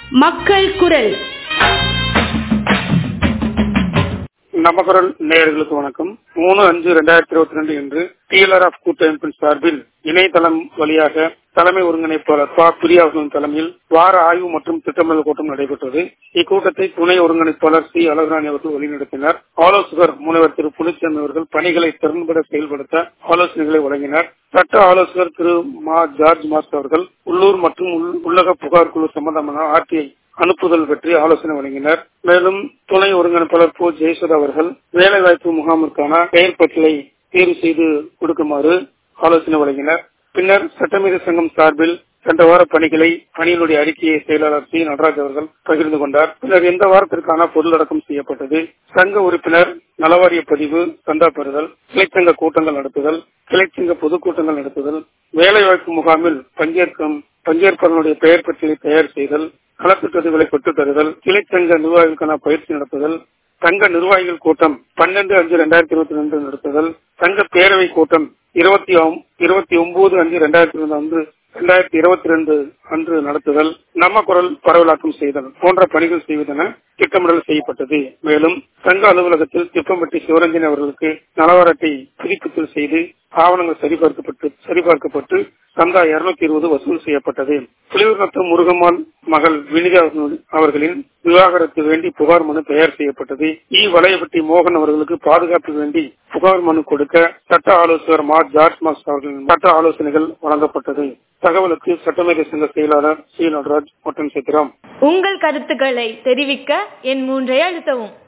மக்கள் குரல் நமக்குரல் நேயர்களுக்கு வணக்கம் மூணு அஞ்சு ரெண்டாயிரத்தி இருபத்தி ரெண்டு இன்று டிஎல்ஆர் ஆஃப் கூட்டமைப்பின் சார்பில் இணையதளம் வழியாக தலைமை ஒருங்கிணைப்பாளர் பா பிரியா அவர்களின் தலைமையில் வார ஆய்வு மற்றும் திட்டமிடல் கூட்டம் நடைபெற்றது இக்கூட்டத்தை துணை ஒருங்கிணைப்பாளர் சி அழகுராணி அவர்கள் வழிநடத்தினர் ஆலோசகர் முனைவர் திரு புனிச்சாமி அவர்கள் பணிகளை திறன்பட செயல்படுத்த ஆலோசனைகளை வழங்கினர் சட்ட ஆலோசகர் திரு மா ஜார்ஜ் மாஸ்டர் அவர்கள் உள்ளூர் மற்றும் உள்ளக புகார் குழு சம்பந்தமான ஆர்டிஐ அனுப்புதல் பற்றி ஆலோசனை வழங்கினர் மேலும் துணை ஒருங்கிணைப்பாளர் போ ஜெயசுதா அவர்கள் வேலைவாய்ப்பு முகாமிற்கான பெயர் பட்டியலை தேர்வு செய்து கொடுக்குமாறு ஆலோசனை வழங்கினர் பின்னர் சட்டமீறி சங்கம் சார்பில் சென்ற வார பணிகளை பணியினுடைய அறிக்கையை செயலாளர் சி நடராஜ் அவர்கள் பகிர்ந்து கொண்டார் பின்னர் எந்த வாரத்திற்கான பொருளடக்கம் செய்யப்பட்டது சங்க உறுப்பினர் நலவாரிய பதிவு சந்தா பெறுதல் கிளைச்சங்க கூட்டங்கள் நடத்துதல் கிளைச்சங்க பொதுக்கூட்டங்கள் நடத்துதல் வேலைவாய்ப்பு முகாமில் பங்கேற்கும் பங்கேற்பவர்களுடைய பெயர் பட்டியலை தயார் செய்தல் நலத்திட்டங்களை பெற்றுத் தருதல் கிளைச்சங்க நிர்வாகிகளுக்கான பயிற்சி நடத்துதல் சங்க நிர்வாகிகள் கூட்டம் பன்னெண்டு அஞ்சு ரெண்டாயிரத்தி இருபத்தி ரெண்டு நடத்துதல் சங்க பேரவை கூட்டம் இருபத்தி இருபத்தி ஒன்பது அஞ்சு ரெண்டாயிரத்தி இருபது அன்று இரண்டாயிரத்தி இருபத்தி ரெண்டு அன்று நடத்துதல் நம்ம குரல் பரவலாக்கம் செய்தல் போன்ற பணிகள் செய்வதென திட்டமிடல் செய்யப்பட்டது மேலும் சங்க அலுவலகத்தில் திப்பம்பட்டி சிவரஞ்சன் அவர்களுக்கு நலவாரத்தை புதுப்பித்தல் செய்து ஆவணங்கள் சரிபார்க்கப்பட்டு சரிபார்க்கப்பட்டு சந்தா இருநூத்தி இருபது வசூல் செய்யப்பட்டது புலியூர்நத்தம் முருகம்மாள் மகள் வினிதா அவர்களின் விவாகரத்து வேண்டி புகார் மனு தயார் செய்யப்பட்டது இ வளையப்பட்டி மோகன் அவர்களுக்கு பாதுகாப்பு வேண்டி புகார் மனு கொடுக்க சட்ட ஆலோசகர் மா ஜார்ஜ் மாஸ் அவர்களின் சட்ட ஆலோசனைகள் வழங்கப்பட்டது தகவலுக்கு சட்டமேதை சங்க செயலாளர் சி நடராஜ் மற்றும் சித்திரம் உங்கள் கருத்துக்களை தெரிவிக்க என் மூன்றை அழுத்தவும்